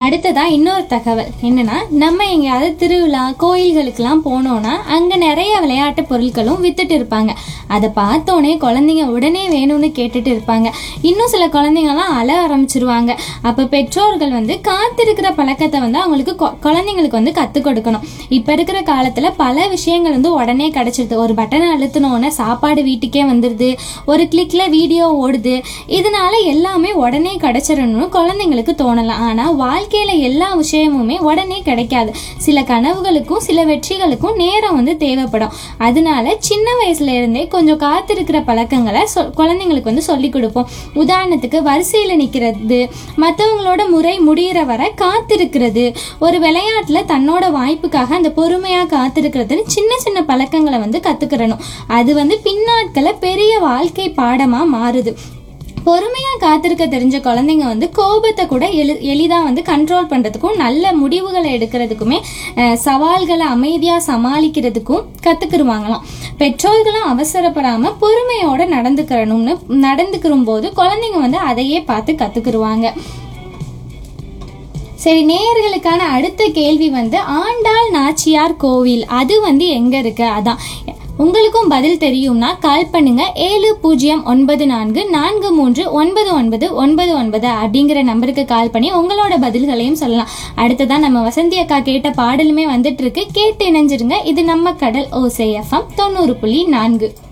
அடுத்ததா இன்னொரு தகவல் என்னன்னா நம்ம எங்கேயாவது திருவிழா கோயில்களுக்கெல்லாம் போனோம்னா அங்க நிறைய விளையாட்டு பொருட்களும் வித்துட்டு இருப்பாங்க அதை பார்த்தோன்னே குழந்தைங்க உடனே வேணும்னு கேட்டுட்டு இருப்பாங்க இன்னும் சில குழந்தைங்கலாம் அழ ஆரம்பிச்சிருவாங்க அப்ப பெற்றோர்கள் வந்து காத்திருக்கிற பழக்கத்தை வந்து அவங்களுக்கு கொ- குழந்தைங்களுக்கு வந்து கத்துக் கொடுக்கணும் இப்ப இருக்கிற காலத்துல பல விஷயங்கள் வந்து உடனே கிடைச்சிருது ஒரு பட்டனை அழுத்தினோடனே சாப்பாடு வீட்டுக்கே வந்துடுது ஒரு கிளிக்ல வீடியோ ஓடுது இதனால எல்லாமே உடனே கிடைச்சிடணும்னு குழந்தைங்களுக்கு தோணலாம் ஆனா வாழ்க்கையில எல்லா விஷயமுமே உடனே கிடைக்காது சில கனவுகளுக்கும் சில வெற்றிகளுக்கும் நேரம் வந்து தேவைப்படும் அதனால சின்ன வயசுல இருந்தே கொஞ்சம் காத்திருக்கிற பழக்கங்களை சொ- குழந்தைங்களுக்கு வந்து சொல்லி கொடுப்போம் உதாரணத்துக்கு வரிசையில நிக்கிறது மற்றவங்களோட முறை முடியிற வரை காத்திருக்கிறது ஒரு விளையாட்டுல தன்னோட வாய்ப்புக்காக அந்த பொறுமையா காத்திருக்கிறதுன்னு சின்ன சின்ன பழக்கங்களை வந்து கத்துக்கிறணும் அது வந்து பின்னாட்கள பெரிய வாழ்க்கை பாடமா மாறுது பொறுமையா காத்திருக்க தெரிஞ்ச குழந்தைங்க வந்து கோபத்தை கூட எளி எளிதா வந்து கண்ட்ரோல் பண்றதுக்கும் நல்ல முடிவுகளை எடுக்கிறதுக்குமே அஹ், சவால்களை அமைதியா சமாளிக்கிறதுக்கும் கத்துக்கிருவாங்களாம் பெற்றோர்களும் அவசரப்படாம பொறுமையோட நடந்துக்கிறணும்னு நடந்துக்கிற போது குழந்தைங்க வந்து அதையே பார்த்து கத்துக்கிருவாங்க சரி நேயர்களுக்கான அடுத்த கேள்வி வந்து ஆண்டாள் நாச்சியார் கோவில் அது வந்து எங்க இருக்கு அதான் உங்களுக்கும் பதில் தெரியும்னா கால் பண்ணுங்க ஏழு பூஜ்ஜியம் ஒன்பது நான்கு நான்கு மூன்று ஒன்பது ஒன்பது ஒன்பது ஒன்பது அப்படிங்கிற நம்பருக்கு கால் பண்ணி உங்களோட பதில்களையும் சொல்லலாம் அடுத்ததான் நம்ம வசந்தி அக்கா கேட்ட பாடலுமே வந்துட்டு இருக்கு கேட்டு இணைஞ்சிருங்க இது நம்ம கடல் ஓசை எஃப்எம் தொண்ணூறு புள்ளி நான்கு